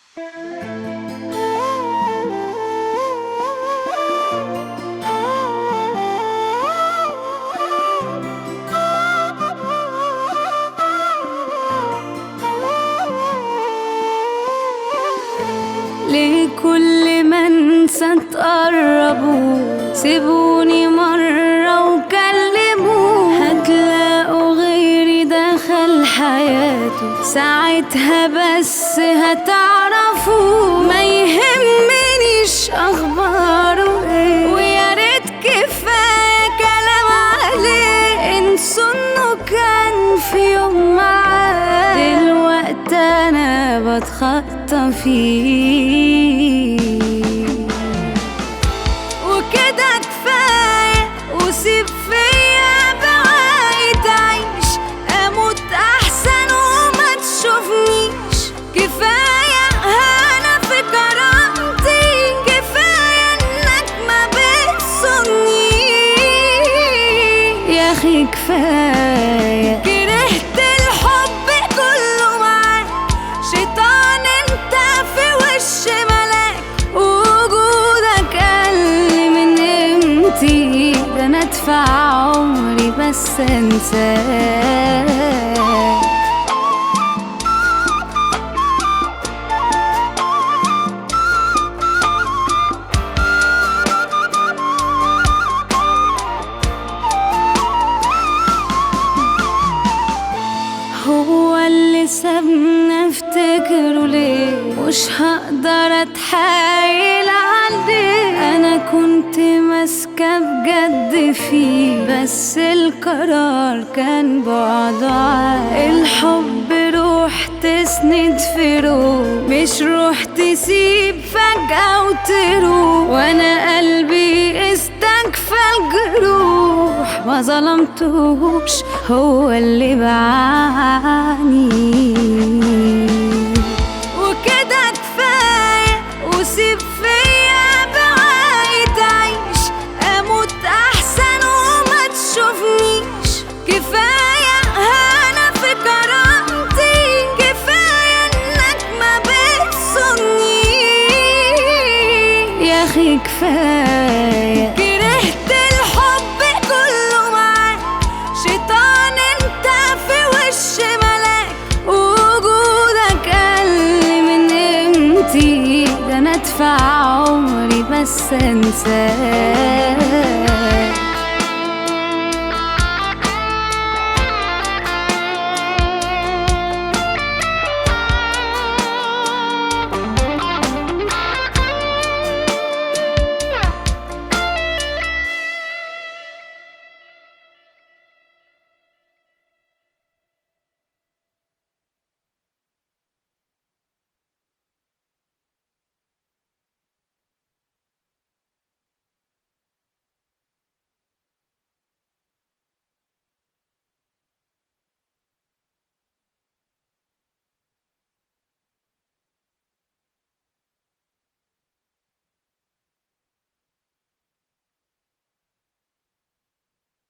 لكل ما انسى تقربوا سيبوني مرة وكلموا هتلاقوا غيري دخل حياته ساعتها بس هتعرفوا ما يهمنيش اخباره ايه ويا ريت كفايه كلام عليه انسوا انه كان في يوم معاه دلوقتي انا بتخطى فيه وكده كفايه وسيب فيا بواقي تعيش اموت احسن وما تشوفنيش كفايه انا في كرامتي كفايه انك ما بتصنيش يا اخي كفايه كرهت الحب كله معاك شيطان انت في وش ملاك وجودك قل من قيمتي ده انا ادفع عمري بس انساك هو اللي سابني افتكره ليه مش هقدر اتحايل عليه انا كنت ماسكه بجد فيه بس القرار كان بعد عاد الحب روح تسند في روح مش روح تسيب فجأة وتروح وانا قلبي استكفى الجروح ما ظلمتوش هو اللي بعاني وكده كفاية وسيب فيا بواقي تعيش أموت أحسن وما تشوفنيش كفاية أنا في كرامتي كفاية إنك ما بتصنيش يا أخي كفاية كرهت الحب كله معاك شيطان انت في وش ملاك وجودك قل من قيمتي ده انا ادفع عمري بس انساك